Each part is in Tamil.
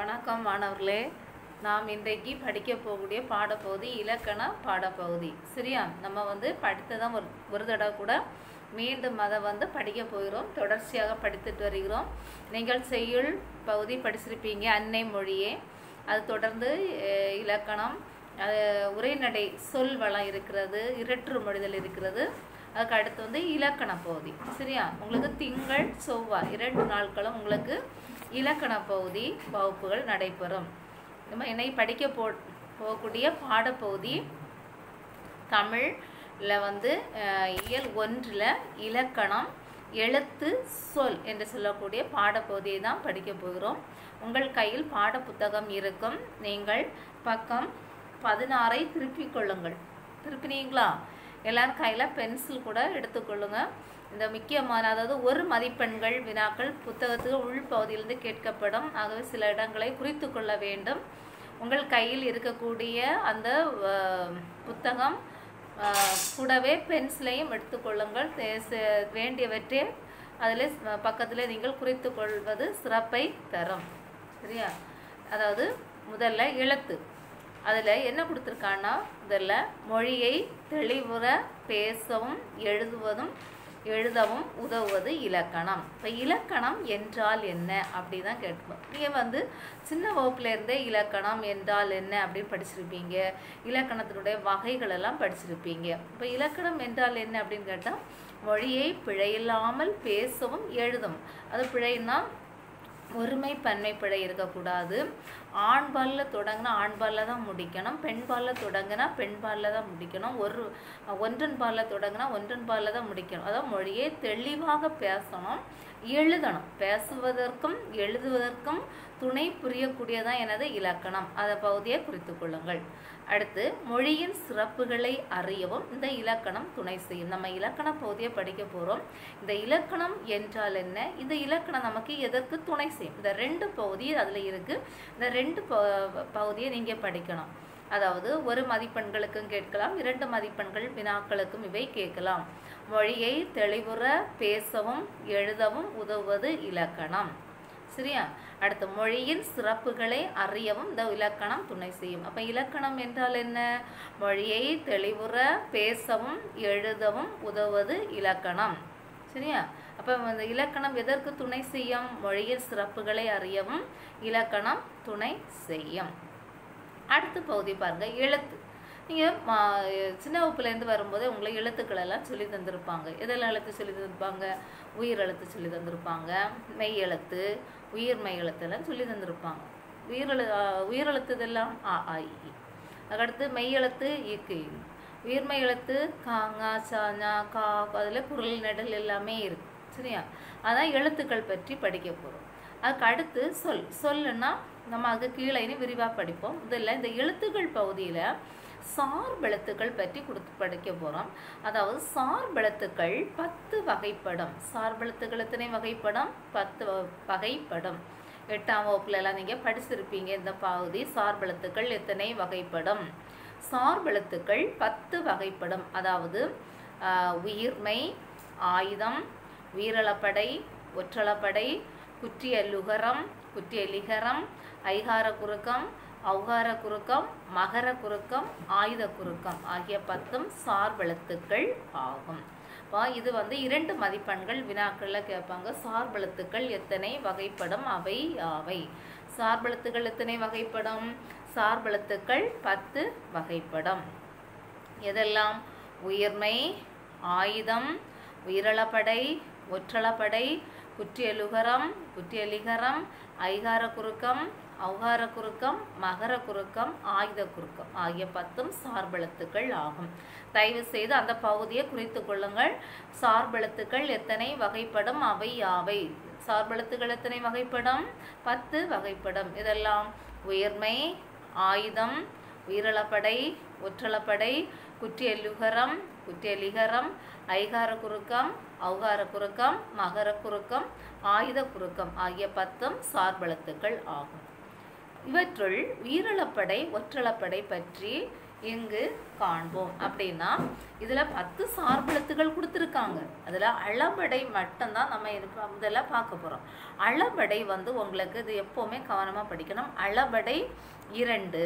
வணக்கம் மாணவர்களே நாம் இன்றைக்கு படிக்க போகக்கூடிய பாடப்பகுதி இலக்கண பாடப்பகுதி சரியா நம்ம வந்து படித்ததான் ஒரு ஒரு தடவை கூட மீண்டும் அதை வந்து படிக்க போகிறோம் தொடர்ச்சியாக படித்துட்டு வருகிறோம் நீங்கள் செய்யுள் பகுதி படிச்சிருப்பீங்க அன்னை மொழியே அது தொடர்ந்து அஹ், இலக்கணம் அது உரைநடை சொல் வளம் இருக்கிறது இரற்று மொழிதல் இருக்கிறது அதுக்கு அடுத்து வந்து இலக்கண பகுதி சரியா உங்களுக்கு திங்கள் செவ்வாய் இரண்டு நாட்களும் உங்களுக்கு இலக்கண பகுதி வகுப்புகள் நடைபெறும் நம்ம என்னை படிக்க போ போகக்கூடிய பாடப்பகுதி தமிழில் வந்து அஹ், இயல் ஒன்றில் இலக்கணம் எழுத்து சொல் என்று சொல்லக்கூடிய பாடப்பகுதியை தான் படிக்க போகிறோம் உங்கள் கையில் பாடப்புத்தகம் இருக்கும் நீங்கள் பக்கம் பதினாறை திருப்பிக் கொள்ளுங்கள் திருப்பினீங்களா எல்லாரும் கையில் பென்சில் கூட எடுத்துக்கொள்ளுங்க இந்த முக்கியமான அதாவது ஒரு மதிப்பெண்கள் வினாக்கள் புத்தகத்துக்கு உள்பகுதியிலிருந்து கேட்கப்படும் ஆகவே சில இடங்களை குறித்து கொள்ள வேண்டும் உங்கள் கையில் இருக்கக்கூடிய அந்த அஹ், புத்தகம் அஹ், கூடவே பென்சிலையும் எடுத்துக்கொள்ளுங்கள் தே- சே- வேண்டியவற்றை அதில் பக்கத்தில் நீங்கள் குறித்து கொள்வது சிறப்பை தரும் சரியா அதாவது முதல்ல எழுத்து அதில் என்ன கொடுத்துருக்கான்னா முதல்ல மொழியை தெளிவுற பேசவும் எழுதுவதும் எழுதவும் உதவுவது இலக்கணம் இப்போ இலக்கணம் என்றால் என்ன அப்படி தான் கேட்போம் நீங்கள் வந்து சின்ன வகுப்புல இருந்தே இலக்கணம் என்றால் என்ன அப்படின்னு படிச்சிருப்பீங்க இலக்கணத்தினுடைய வகைகள் எல்லாம் படிச்சிருப்பீங்க இப்போ இலக்கணம் என்றால் என்ன அப்படின்னு கேட்டால் மொழியை பிழையில்லாமல் பேசவும் எழுதவும் அது பிழைன்னா ஒருமை பன்மை பிழை இருக்கக்கூடாது ஆண்பாலில் தொடங்கினா ஆண்பாலில் தான் முடிக்கணும் பெண்பாலில் தொடங்கினா பெண்பாலில் தான் முடிக்கணும் ஒரு ஒன்றன் பாலில் தொடங்கினா ஒன்றன் பாலில் தான் முடிக்கணும் அதாவது மொழியை தெளிவாக பேசணும் எழுதணும் பேசுவதற்கும் எழுதுவதற்கும் துணை புரியக்கூடியதான் எனது இலக்கணம் அதை பகுதியை குறித்து கொள்ளுங்கள் அடுத்து மொழியின் சிறப்புகளை அறியவும் இந்த இலக்கணம் துணை செய்யும் நம்ம இலக்கண பகுதியை படிக்க போகிறோம் இந்த இலக்கணம் என்றால் என்ன இந்த இலக்கணம் நமக்கு எதற்கு துணை செய்யும் இந்த ரெண்டு பகுதி அதில் இருக்குது இந்த ரெண்டு ப- பகுதியை நீங்கள் படிக்கணும் அதாவது ஒரு மதிப்பெண்களுக்கும் கேட்கலாம் இரண்டு மதிப்பெண்கள் வினாக்களுக்கும் இவை கேட்கலாம் மொழியை தெளிவுற பேசவும் எழுதவும் உதவுவது இலக்கணம் சரியா அடுத்து மொழியின் சிறப்புகளை அறியவும் இந்த இலக்கணம் துணை செய்யும் அப்ப இலக்கணம் என்றால் என்ன மொழியை தெளிவுற பேசவும் எழுதவும் உதவுவது இலக்கணம் சரியா அப்ப இந்த இலக்கணம் எதற்கு துணை செய்யும் மொழியின் சிறப்புகளை அறியவும் இலக்கணம் துணை செய்யும் அடுத்த பகுதி பாருங்க எழுத்து நீங்கள் சின்ன வகுப்புலேருந்து வரும்போது உங்களை எழுத்துக்கள் எல்லாம் சொல்லி தந்திருப்பாங்க எதெல்லாம் எழுத்து சொல்லி தந்திருப்பாங்க உயிர் எழுத்து சொல்லி தந்திருப்பாங்க மெய் எழுத்து உயிர் மெய் எழுத்தெல்லாம் சொல்லி தந்திருப்பாங்க உயிரெழு உயிரெழுத்து இதெல்லாம் ஆ ஆ இ ஈ. அதுக்கடுத்து மெய் எழுத்து இக்கு இ. உயிர்மெய் எழுத்து கா ஙா சா ஞா கா அதில் குரல் நெடல் எல்லாமே இருக்கு சரியா அதான் எழுத்துக்கள் பற்றி படிக்க போகிறோம் அதுக்கு அடுத்து சொல் சொல்லுன்னா நம்ம அது கீழே இனி விரிவாக படிப்போம் இதில் இந்த எழுத்துக்கள் பகுதியில் சார்பெழுத்துக்கள் பற்றி கொடுத்து படிக்க போகிறோம் அதாவது சார்பெழுத்துக்கள் பத்து வகைப்படும் சார்பெழுத்துக்கள் எத்தனை வகைப்படும் பத்து வ- வகைப்படும் எட்டாம் வகுப்புல எல்லாம் நீங்கள் படிச்சிருப்பீங்க இந்த பகுதி சார்பெழுத்துக்கள் எத்தனை வகைப்படும் சார்பெழுத்துக்கள் பத்து வகைப்படும் அதாவது ஆஹ், உயிர்மை ஆயுதம் வீரளப்படை ஒற்றளப்படை குற்றிய லுகரம் குற்றிய லிகரம் ஐகார குறுக்கம் ஔகார குறுக்கம் மகர குறுக்கம் ஆயுத குறுக்கம் ஆகிய பத்தும் சார்பெழுத்துக்கள் ஆகும் அப்போ இது வந்து இரண்டு மதிப்பெண்கள் வினாக்களில் கேட்பாங்க சார்பெழுத்துக்கள் எத்தனை வகைப்படும் அவை யாவை சார்பெழுத்துக்கள் எத்தனை வகைப்படும் சார்பெழுத்துக்கள் பத்து வகைப்படும் எதெல்லாம் உயிர்மை ஆயுதம் உயிரளப்படை ஒற்றளப்படை குற்றியலுகரம் குற்றியலிகரம் ஐகார குறுக்கம் ஔகார குறுக்கம் மகர குறுக்கம் ஆயுத குறுக்கம் ஆகிய பத்தும் சார்பெழுத்துக்கள் ஆகும் தயவு செய்து அந்த பகுதியை குறித்து கொள்ளுங்கள் சார்பெழுத்துக்கள் எத்தனை வகைப்படும் அவை யாவை சார்பெழுத்துக்கள் எத்தனை வகைப்படும் பத்து வகைப்படும் இதெல்லாம் உயிர்மை ஆயுதம் உயிரளப்படை ஒற்றளப்படை குற்றியலுகரம் குற்றியலிகரம் ஐகார குறுக்கம் ஔகார குறுக்கம் மகர குறுக்கம் ஆயுத குறுக்கம் ஆகிய பத்தும் சார்பெழுத்துக்கள் ஆகும் இவற்றுள் உயிரிழப்படை ஒற்றளப்படை பற்றி இங்கு காண்போம் அப்படின்னா இதில் பத்து சார்பெழுத்துகள் கொடுத்துருக்காங்க அதில் அளபடை மட்டும்தான் நம்ம இது முதல்ல பார்க்க போகிறோம் அளபடை வந்து உங்களுக்கு இது எப்போவுமே கவனமாக படிக்கணும் அளபடை இரண்டு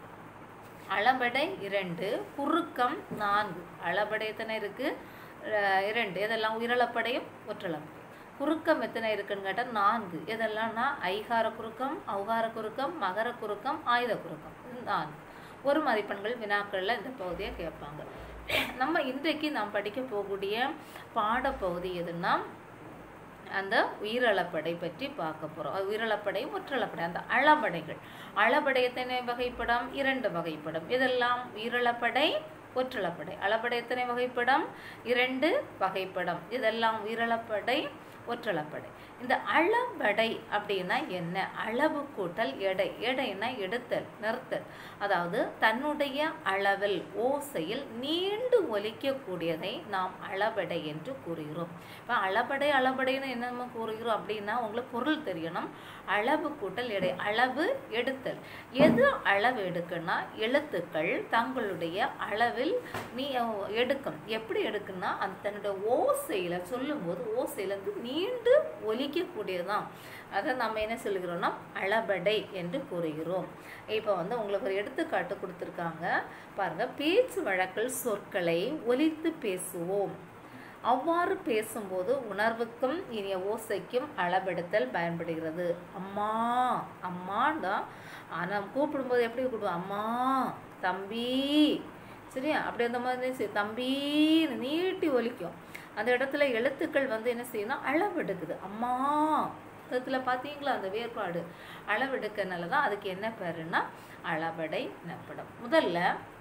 அளபடை இரண்டு குறுக்கம் நான்கு அளபடை எத்தனை இருக்குது இரண்டு இதெல்லாம் உயிரளப்படையும் ஒற்றளப்படை குறுக்கம் எத்தனை இருக்குன்னு கேட்டால் நான்கு எதெல்லாம்னா ஐகார குறுக்கம் ஔகார குறுக்கம் மகர குறுக்கம் ஆயுத குறுக்கம் இது நான்கு ஒரு மதிப்பெண்கள் வினாக்களில் இந்த பகுதியை கேட்பாங்க நம்ம இன்றைக்கு நாம் படிக்க போகக்கூடிய பாடப்பகுதி எதுன்னா அந்த உயிரளப்படை பற்றி பார்க்க போகிறோம் உயிரளப்படை ஒற்றளப்படை அந்த அளபடைகள் அளபடை எத்தனை வகைப்படம் இரண்டு வகைப்படம் இதெல்லாம் உயிரளப்படை ஒற்றளப்படை அளபடை எத்தனை வகைப்படம் இரண்டு வகைப்படம் இதெல்லாம் உயிரளப்படை ஒற்றளப்படை இந்த அளபடை அப்படின்னா என்ன அளவு கூட்டல் எடை எடைனா எடுத்தல் நிறுத்தல் அதாவது தன்னுடைய அளவில் ஓசையில் நீண்டு ஒலிக்கக்கூடியதை நாம் அளபடை என்று கூறுகிறோம் இப்போ அளபடை அளபடைன்னு என்ன கூறுகிறோம் அப்படின்னா உங்களுக்கு பொருள் தெரியணும் அளவு கூட்டல் எடை அளவு எடுத்தல் எது அளவு எடுக்குன்னா எழுத்துக்கள் தங்களுடைய அளவில் நீ எடுக்கும் எப்படி எடுக்குன்னா அந்த தன்னுடைய ஓசையில் சொல்லும்போது ஓசையிலேருந்து நீண்டு ஒலிக்கக்கூடியதுதான் அதை நம்ம என்ன சொல்கிறோம்னா அளபடை என்று கூறுகிறோம் இப்போ வந்து உங்களுக்கு ஒரு எடுத்துக்காட்டு கொடுத்துருக்காங்க பாருங்க பேச்சு வழக்கில் சொற்களை ஒலித்து பேசுவோம் அவ்வாறு பேசும்போது உணர்வுக்கும் இனிய ஓசைக்கும் அளவெடுத்தல் பயன்படுகிறது அம்மா அம்மான் தான் ஆனால் கூப்பிடும்போது எப்படி கூப்பிடுவோம் அம்மா தம்பி சரியா அப்படி அந்த மாதிரி சரி தம்பின்னு நீட்டி ஒலிக்கும் அந்த இடத்துல எழுத்துக்கள் வந்து என்ன செய்யணும் அளவெடுக்குது அம்மா இடத்துல பார்த்தீங்களா அந்த வேறுபாடு அளவெடுக்கனால தான் அதுக்கு என்ன பேருன்னா அளபடை எனப்படும் முதல்ல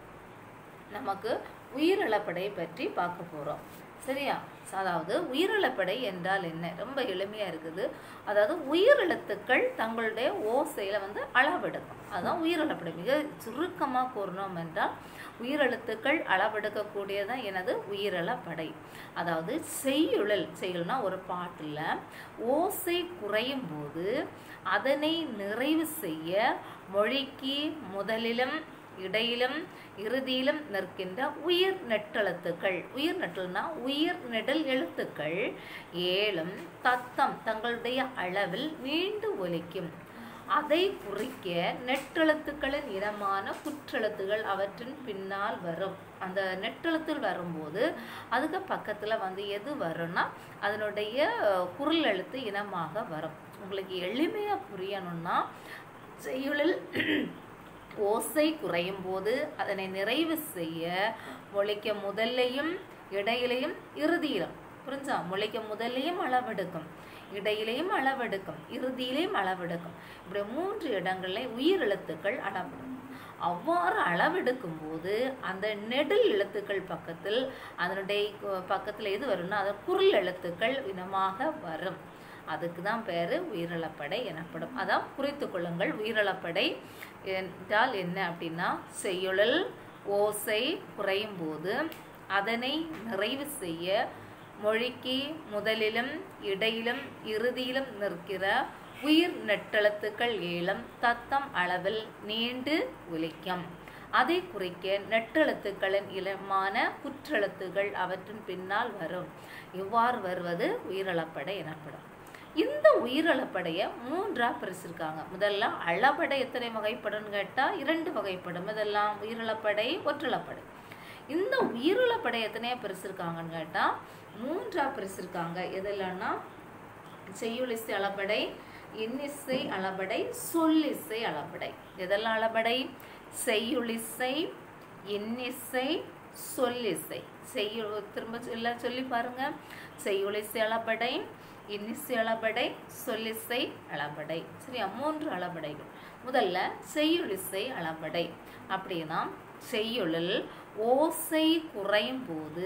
நமக்கு உயிரிழப்படை பற்றி பார்க்க போகிறோம் சரியா அதாவது உயிரிழப்படை என்றால் என்ன ரொம்ப எளிமையாக இருக்குது அதாவது உயிரெழுத்துக்கள் தங்களுடைய ஓசையில் வந்து அளவெடுக்கும் அதுதான் உயிரிழப்படை மிக சுருக்கமாக கூறணும் என்றால் உயிரெழுத்துக்கள் அளவெடுக்கக்கூடியதான் எனது உயிரிழப்படை அதாவது செய்யுழல் செய்யுள்னா ஒரு பாட்டில் ஓசை குறையும் போது அதனை நிறைவு செய்ய மொழிக்கு முதலிலும் இடையிலும் இறுதியிலும் நிற்கின்ற உயிர் நெட்டெழுத்துக்கள் உயிர் நெட்டல்னா உயிர் நெடல் எழுத்துக்கள் ஏழும் தத்தம் தங்களுடைய அளவில் நீண்டு ஒலிக்கும் அதை குறிக்க நெட்டெழுத்துக்களின் இனமான குற்றெழுத்துகள் அவற்றின் பின்னால் வரும் அந்த நெட்டெழுத்தில் வரும்போது அதுக்கு பக்கத்தில் வந்து எது வரும்னா அதனுடைய குரல் எழுத்து இனமாக வரும் உங்களுக்கு எளிமையாக புரியணும்னா செய்யுளில் ஓசை குறையும் போது அதனை நிறைவு செய்ய மொழிக்க முதல்லையும் இடையிலையும் இறுதியிலும் புரிஞ்சா மொழிக்க முதல்லையும் அளவெடுக்கும் இடையிலையும் அளவெடுக்கும் இறுதியிலையும் அளவெடுக்கும் இப்படி மூன்று இடங்களில் உயிர் எழுத்துக்கள் அளவெடுக்கும் அவ்வாறு அளவெடுக்கும் போது அந்த நெடில் எழுத்துக்கள் பக்கத்தில் அதனுடைய பக்கத்தில் எது வரும்னா அது குரல் எழுத்துக்கள் இனமாக வரும் அதுக்கு தான் பேர் உயிரிழப்படை எனப்படும் அதான் குறித்து கொள்ளுங்கள் உயிரிழப்படை என்றால் என்ன அப்படின்னா செய்யுழல் ஓசை குறையும் போது அதனை நிறைவு செய்ய மொழிக்கு முதலிலும் இடையிலும் இறுதியிலும் நிற்கிற உயிர் நெட்டெழுத்துக்கள் ஏலம் தத்தம் அளவில் நீண்டு ஒலிக்கும் அதை குறிக்க நெட்டெழுத்துக்களின் இளமான குற்றெழுத்துகள் அவற்றின் பின்னால் வரும் இவ்வாறு வருவது உயிரிழப்படை எனப்படும் இந்த உயிரிழப்படையை மூன்றாக பிரிச்சிருக்காங்க முதல்ல அளபடை எத்தனை வகைப்படும் கேட்டால் இரண்டு வகைப்படும் இதெல்லாம் உயிரிழப்படை ஒற்றிழப்படை இந்த உயிரிழப்படை எத்தனையா பிரிச்சிருக்காங்கன்னு கேட்டால் மூன்றாக பிரிச்சிருக்காங்க எதெல்லாம்னா செய்யுளிசை அளபடை இன்னிசை அளபடை சொல்லிசை அளபடை எதெல்லாம் அளபடை செய்யுளிசை இன்னிசை சொல்லிசை செய்யு திரும்ப சொல்ல சொல்லி பாருங்க செய்யுளிசை அளபடை இன்னிசை அளபடை சொல்லிசை அளபடை சரியா மூன்று அளபடைகள் முதல்ல செய்யுளிசை அளபடை அப்படின்னா செய்யுளில் ஓசை குறையும் போது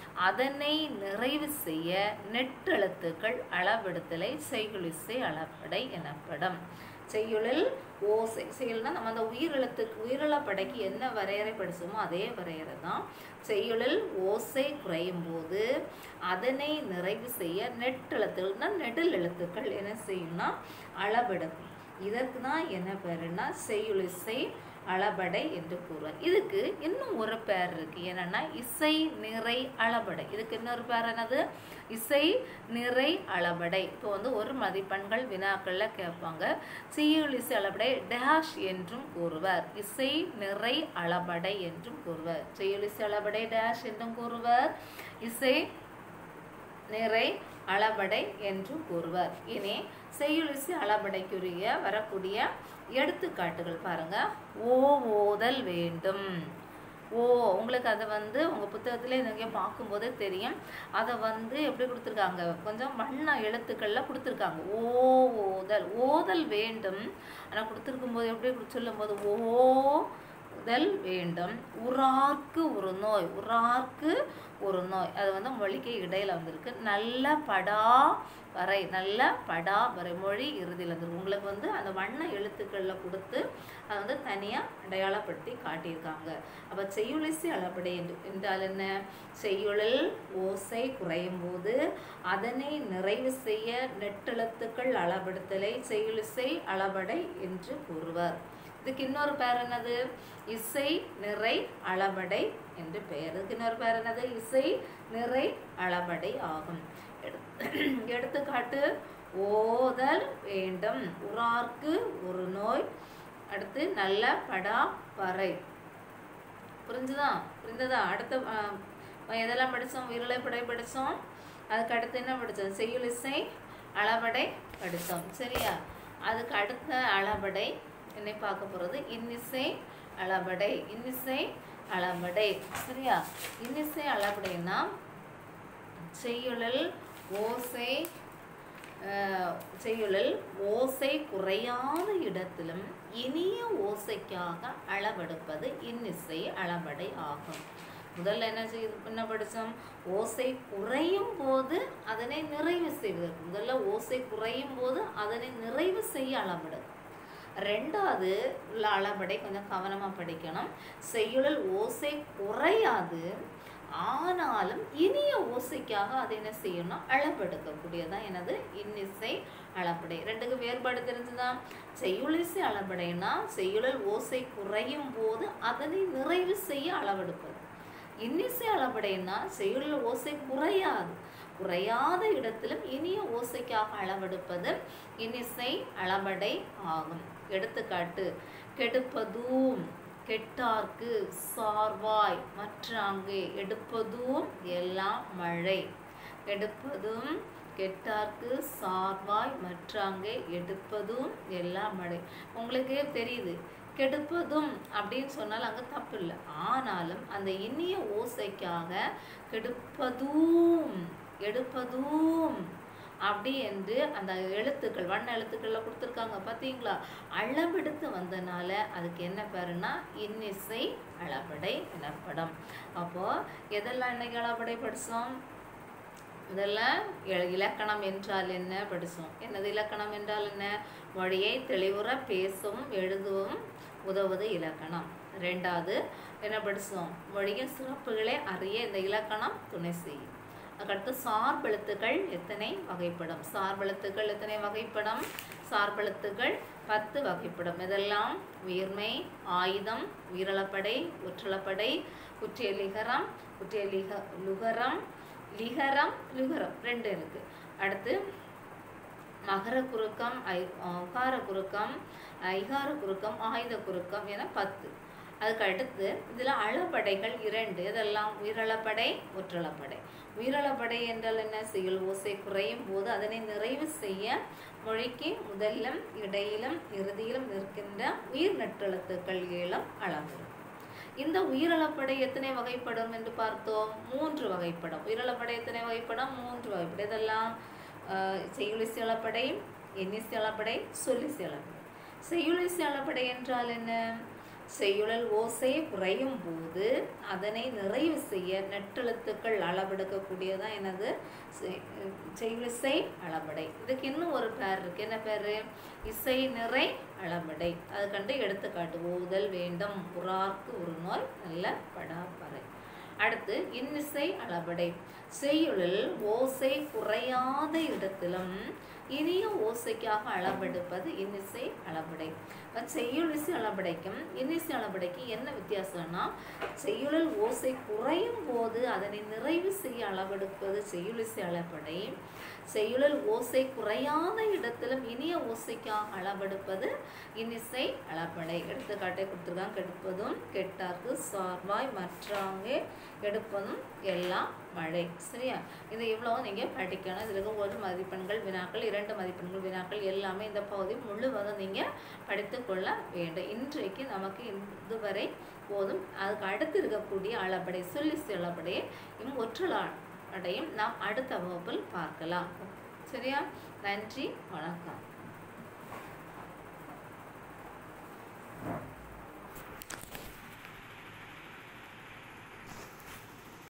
அதனை நிறைவு செய்ய நெட்டெழுத்துக்கள் அளவெடுத்தலை செய்யுளிசை அளபடை எனப்படும் செய்யுளில் ஓசை செய்யுள்னா நம்ம அந்த உயிரெழுத்துக்கு உயிரிழப்படைக்கு என்ன வரையறை படிச்சோமோ அதே வரையறை தான் செய்யுளில் ஓசை குறையும் போது அதனை நிறைவு செய்ய நெட்டெழுத்துகள்னா நெடில் எழுத்துக்கள் என்ன செய்யும்னா அளவெடுக்கும் இதற்கு தான் என்ன பேருன்னா செய்யுளிசை அளபடை என்று கூறுவார் இதுக்கு இன்னும் ஒரு பேர் இருக்கு என்னன்னா இசை நிறை அளபடை இதுக்கு இன்னொரு பேர் என்னது இசை நிறை அளபடை இப்போ வந்து ஒரு மதிப்பெண்கள் வினாக்கள்ல கேட்பாங்க செய்யுள் இசை அளபடை டேஷ் என்றும் கூறுவர் இசை நிறை அளபடை என்றும் கூறுவர் செய்யுள் இசை அளபடை டேஷ் என்றும் கூறுவர் இசை நிறை அளபடை என்று கூறுவர் இனி செய்யுளிசை அளபடைக்குரிய வரக்கூடிய எடுத்துக்காட்டுகள் பாருங்க ஓ ஓதல் வேண்டும் ஓ உங்களுக்கு அதை வந்து உங்கள் புத்தகத்தில் இங்கே பார்க்கும்போதே தெரியும் அதை வந்து எப்படி கொடுத்துருக்காங்க கொஞ்சம் வண்ண எழுத்துக்களில் கொடுத்துருக்காங்க ஓ ஓதல் ஓதல் வேண்டும் ஆனால் கொடுத்துருக்கும் போது எப்படி கொடு- சொல்லும்போது ஓ உதல் வேண்டும் உறார்க்கு ஒரு நோய் உறார்க்கு ஒரு நோய் அது வந்து மொழிக்கு இடையில வந்திருக்கு நல்ல படா வரை நல்ல படா வரை மொழி இறுதியில் வந்திருக்கு உங்களுக்கு வந்து அந்த வண்ண எழுத்துக்களில் கொடுத்து அதை வந்து தனியாக அடையாளப்படுத்தி காட்டியிருக்காங்க அப்போ செய்யுளிசை அளபடை என்று என்றால் என்ன செய்யுளில் ஓசை குறையும் போது அதனை நிறைவு செய்ய நெட்டெழுத்துக்கள் அளபடுத்தலை செய்யுளிசை அளபடை என்று கூறுவர் இதுக்கு இன்னொரு பேர் என்னது இசை நிறை அளபடை என்று பெயர் இதுக்கு இன்னொரு பேர் என்னது இசை நிறை அளபடை ஆகும் எடுத்து- எடுத்துக்காட்டு ஓதல் வேண்டும் உறார்க்கு ஒரு நோய் அடுத்து நல்ல படா பறை புரிஞ்சுதா புரிந்ததா அடுத்த ஆஹ், எதெல்லாம் படித்தோம் உயிரிழை படை படித்தோம் அதுக்கு அடுத்து என்ன படித்தோம் செய்யுள் இசை அளபடை படித்தோம் சரியா அதுக்கு அடுத்த அளபடை என்னை பார்க்க போகிறது இன்னிசை அளபடை இன்னிசை அளபடை சரியா இன்னிசை அளபடைன்னா செய்யுளில் ஓசை அஹ், செய்யுளில் ஓசை குறையாத இடத்திலும் இனிய ஓசைக்காக அளவெடுப்பது இன்னிசை அளபடை ஆகும் முதல்ல என்ன செய்ய என்ன படித்தோம் ஓசை குறையும் போது அதனை நிறைவு செய்வதற்கு முதல்ல ஓசை குறையும் போது அதனை நிறைவு செய்ய அளவெடு ரெண்டாவது உள்ள அளபடை கொஞ்சம் கவனமாக படிக்கணும் செய்யுளில் ஓசை குறையாது ஆனாலும் இனிய ஓசைக்காக அதை என்ன செய்யணும்னா அளபெடுக்கக்கூடியதான் எனது இன்னிசை அளபடை ரெண்டுக்கு வேறுபாடு தெரிஞ்சுதா செய்யுளிசை அளபடைனா செய்யுளில் ஓசை குறையும் போது அதனை நிறைவு செய்ய அளவெடுப்பது இன்னிசை அளபடைனா செய்யுளில் ஓசை குறையாது குறையாத இடத்திலும் இனிய ஓசைக்காக அளவெடுப்பது இன்னிசை அளபடை ஆகும் எடுத்துக்காட்டு கெடுப்பதும் கெட்டார்க்கு சார்வாய் மற்றாங்கே எடுப்பதும் எல்லாம் மழை எடுப்பதும் கெட்டார்க்கு சார்வாய் மற்றாங்கே எடுப்பதும் எல்லாம் மழை உங்களுக்கே தெரியுது கெடுப்பதும் அப்படின்னு சொன்னால் அங்கே தப்பு இல்லை ஆனாலும் அந்த இனிய ஓசைக்காக கெடுப்பதும் எடுப்பதும் அப்படி என்று அந்த எழுத்துக்கள் வண்ண எழுத்துக்களில் கொடுத்துருக்காங்க பார்த்தீங்களா அளவெடுத்து வந்தனால அதுக்கு என்ன பேருன்னா இன்னிசை அளபடை எனப்படும் அப்போது எதெல்லாம் இன்னைக்கு அளபடை படித்தோம் முதல்ல இல- இலக்கணம் என்றால் என்ன படித்தோம் என்னது இலக்கணம் என்றால் என்ன மொழியை தெளிவுற பேசவும் எழுதவும் உதவுவது இலக்கணம் ரெண்டாவது என்ன படித்தோம் மொழியின் சிறப்புகளை அறிய இந்த இலக்கணம் துணை செய்யும் அதுக்கடுத்து சார்பெழுத்துக்கள் எத்தனை வகைப்படும் சார்பெழுத்துக்கள் எத்தனை வகைப்படும் சார்பெழுத்துக்கள் பத்து வகைப்படும் இதெல்லாம் உயிர்மை ஆயுதம் உயிரளப்படை ஒற்றளப்படை குற்றிய லிகரம் குற்றிய லிக லுகரம் லிகரம் லுகரம் ரெண்டு இருக்கு அடுத்து மகர குறுக்கம் ஐ உகார குறுக்கம் ஐகார குறுக்கம் ஆயுத குறுக்கம் என பத்து அதுக்கு அடுத்து இதில் அளபடைகள் இரண்டு இதெல்லாம் உயிரளப்படை ஒற்றளப்படை உயிரளப்படை என்றால் என்ன செய்யுள் ஓசை குறையும் போது அதனை நிறைவு செய்ய மொழிக்கு முதலிலும் இடையிலும் இறுதியிலும் நிற்கின்ற உயிர் நெட்டெழுத்துக்கள் ஏலம் அளவு இந்த உயிரளப்படை எத்தனை வகைப்படும் என்று பார்த்தோம் மூன்று வகைப்படும் உயிரளப்படை எத்தனை வகைப்படும் மூன்று வகைப்படும் இதெல்லாம் ஆஹ், செய்யுளிசை அளப்படை எண்ணிசை அளப்படை சொல்லிசை அளப்படை செய்யுளிசை அளப்படை என்றால் என்ன செய்யுளல் ஓசை குறையும் போது அதனை நிறைவு செய்ய நெட்டெழுத்துக்கள் அளவெடுக்கக்கூடியதான் என்னது செய்- செய்யுளிசை அளபடை இதுக்கு இன்னும் ஒரு பேர் இருக்கு என்ன பேர் இசை நிறை அளபடை அது கண்டு எடுத்துக்காட்டு ஓதல் வேண்டும் புறார்க்கு ஒரு நோய் நல்ல படாப்பறை அடுத்து இன்னிசை அளபடை செய்யுளில் ஓசை குறையாத இடத்திலும் இனிய ஓசைக்காக அளவெடுப்பது இன்னிசை அளபடை அப்ப செய்யுள் இசை அளபடைக்கும் இன்னிசை அளபடைக்கும் என்ன வித்தியாசம்னா செய்யுளில் ஓசை குறையும் போது அதனை நிறைவு செய்ய அளவெடுப்பது செய்யுள் இசை அளபடை செய்யுளில் ஓசை குறையாத இடத்திலும் இனிய ஓசைக்காக அளவெடுப்பது இன்னிசை அளபடை எடுத்துக்காட்டை கொடுத்துருக்காங்க கெடுப்பதும் கெட்டார்க்கு சார்வாய் மற்றாங்கே எடுப்பதும் எல்லாம் மழை சரியா இது இவ்வளோ நீங்கள் படிக்கணும் இதில் இருக்க ஒரு மதிப்பெண்கள் வினாக்கள் இரண்டு மதிப்பெண்கள் வினாக்கள் எல்லாமே இந்த பகுதி முழுவதும் நீங்கள் படித்து கொள்ள வேண்டும் இன்றைக்கு நமக்கு இதுவரை போதும் அதுக்கு அடுத்து இருக்கக்கூடிய அளபடை சொல்லி அளபடையை இம் ஒற்றலா அடையும் நாம் அடுத்த வகுப்பில் பார்க்கலாம் சரியா நன்றி வணக்கம்